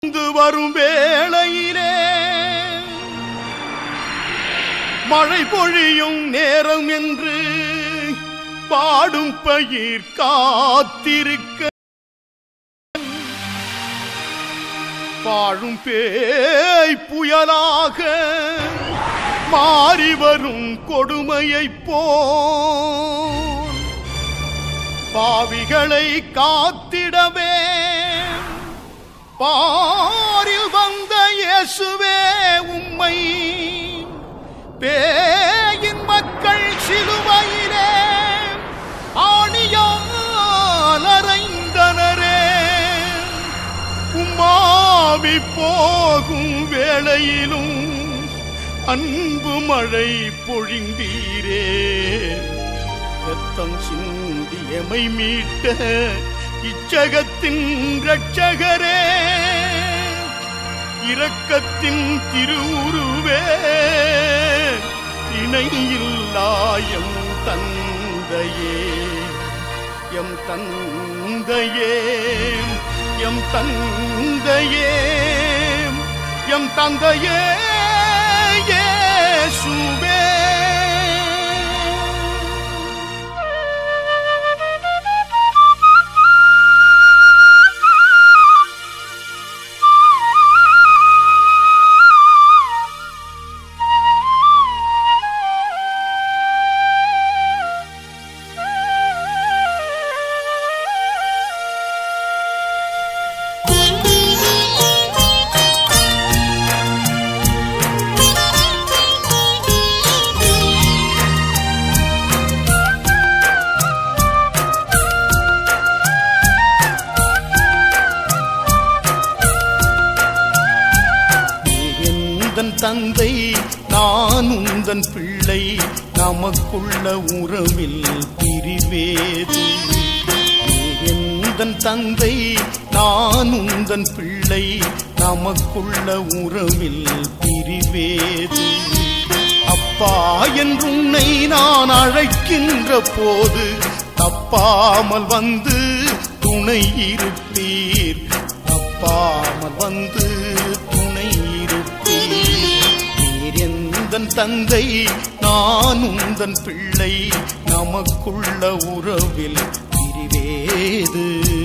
வந்து வரும் வேளையிலே மழை பொழியும் நேரம் என்று பாடும் பயிர் காத்திருக்க பாழும் பேய் புயலாக மாறி வரும் கொடுமையைப் போல் பாவிகளை காத்திடவே பாரில் வந்த இயேசுவே உம்மை பேயின் மக்கள் சிலுவையிலே ஆணியால் அறைந்தனரே உம்மாவி போகும் வேளையிலும் அன்பு மழை பொழிந்தீரே ரத்தம் சிந்தியமை மீட்ட இச்சகத்தின் இரட்சகரே இரக்கத்தின் திருவுருவே இணையில்லாயம் தந்தையே எம் தந்தையே எம் தந்தையே எம் தந்தையே இயேசுவே எந்தன் தந்தை நான் உந்தன் பிள்ளை நமக்குள்ள உறவில் பிரிவேது எந்தன் தந்தை நான் உந்தன் பிள்ளை நமக்குள்ள உறவில் பிரிவேது அப்பா என்றுன்னை நான் அழைக்கின்ற போது தப்பாமல் வந்து துணை இருப்பீர் தப்பாமல் வந்து துணை இருப்பீர் நீர் எந்தன் தந்தை நான் உந்தன் பிள்ளை நமக்குள்ள உறவில் பிரிவேது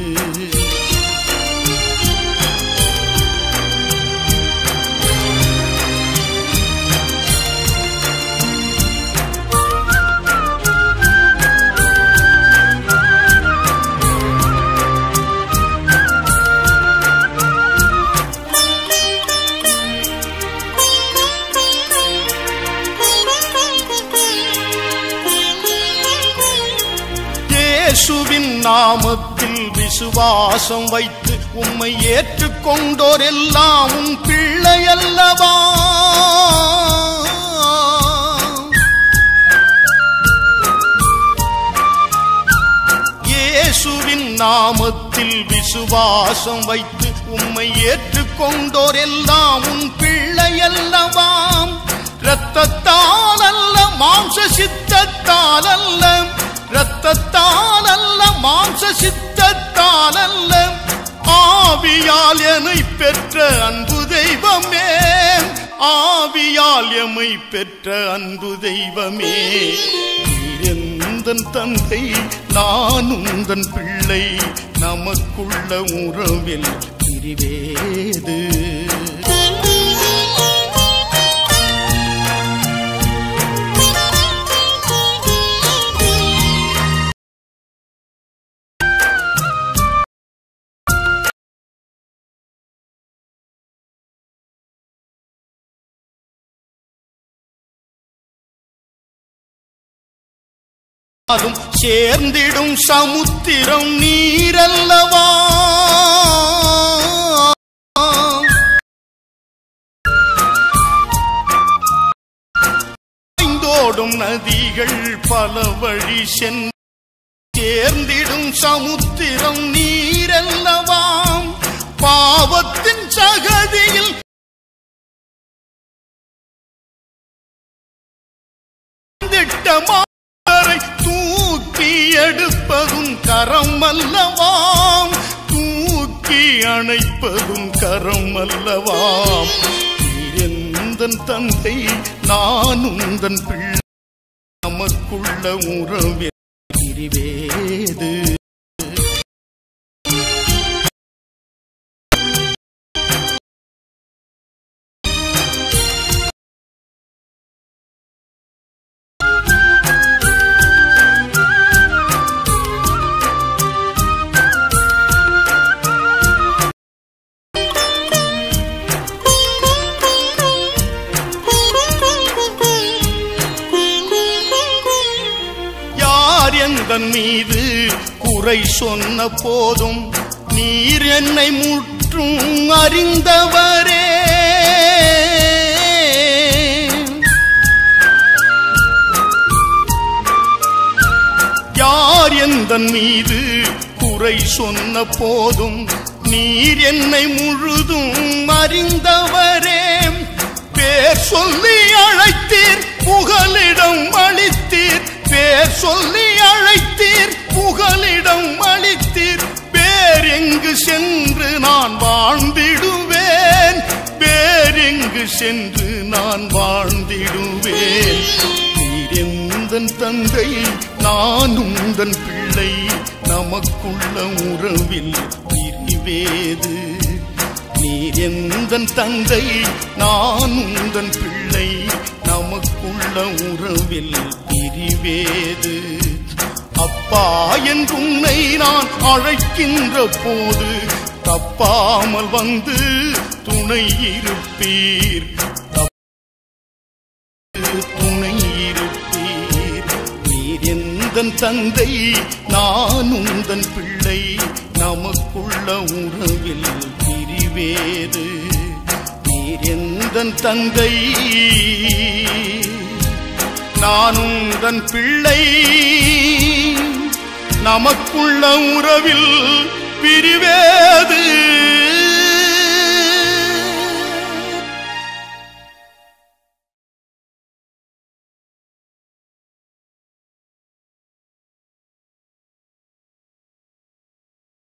இயேசுவின் நாமத்தில் விசுவாசம் வைத்து உம்மை ஏற்றுக்கொண்டோர் எல்லாம் உன் பிள்ளை அல்லவா இயேசுவின் நாமத்தில் விசுவாசம் வைத்து உம்மை ஏற்றுக்கொண்டோர் எல்லாம் உன் பிள்ளை அல்லவாம் இரத்தத்தால் அல்ல மாம்ச சித்தத்தால் அல்ல இரத்தத்தால் அல்ல மாம்ச சித்தத்தால் அல்ல ஆவியால் என்னை பெற்ற அன்பு தெய்வமே ஆவியால் எமை பெற்ற அன்பு தெய்வமே எந்தன் தந்தை நான் உந்தன் பிள்ளை நமக்குள்ள உறவில் பிரிவேது அதும் சேர்ந்திடும் சமுத்திரம் நீரல்லவா ஐந்தோடும் நதிகள் பல வழி சென்று சேர்ந்திடும் சமுத்திரம் நீரல்லவாம் பாவத்தின் சகதியில் திட்டமாரை தூக்கி எடுப்பதும் கரம் அல்லவாம் தூக்கி தூக்கி அணைப்பதும் கரம் அல்லவாம் நீரெந்தன் தந்தை நான் உந்தன் பிள்ளை நமக்குள்ள உறவே பிரிவேது யார் எந்தன் மீது குறை சொன்ன போதும் நீர் என்னை முற்றும் அறிந்தவரே யார் எந்தன் மீது குறை சொன்ன போதும் நீர் என்னை முழுதும் அறிந்தவரே பேர் சொல்லி அழைத்தீர் புகலிடம் அளித்தீர் பேர் சொல்லி அழைத்தீர் புகலிடம் அளித்தீர் பேர் எங்கு சென்று நான் வாழ்ந்திடுவேன் பேர் எங்கு சென்று நான் வாழ்ந்திடுவேன் நீர் எந்தன் தந்தை நான் உந்தன் பிள்ளை நமக்குள்ள உறவில் பிரிவேது நீர் எந்தன் தந்தை நான் உந்தன் பிள்ளை நமக்குள்ள உறவில் பிரிவேது அப்பா என்று உன்னை நான் அழைக்கின்ற போது தப்பாமல் வந்து துணை இருப்பீர் துணை இருப்பீர் நீர் எந்தன் தந்தை நான் உந்தன் பிள்ளை நமக்குள்ள உறவில் பிரிவேது நீர் எந்தன் தந்தை நான் உந்தன் பிள்ளை நமக்குள்ள உறவில் பிரிவேது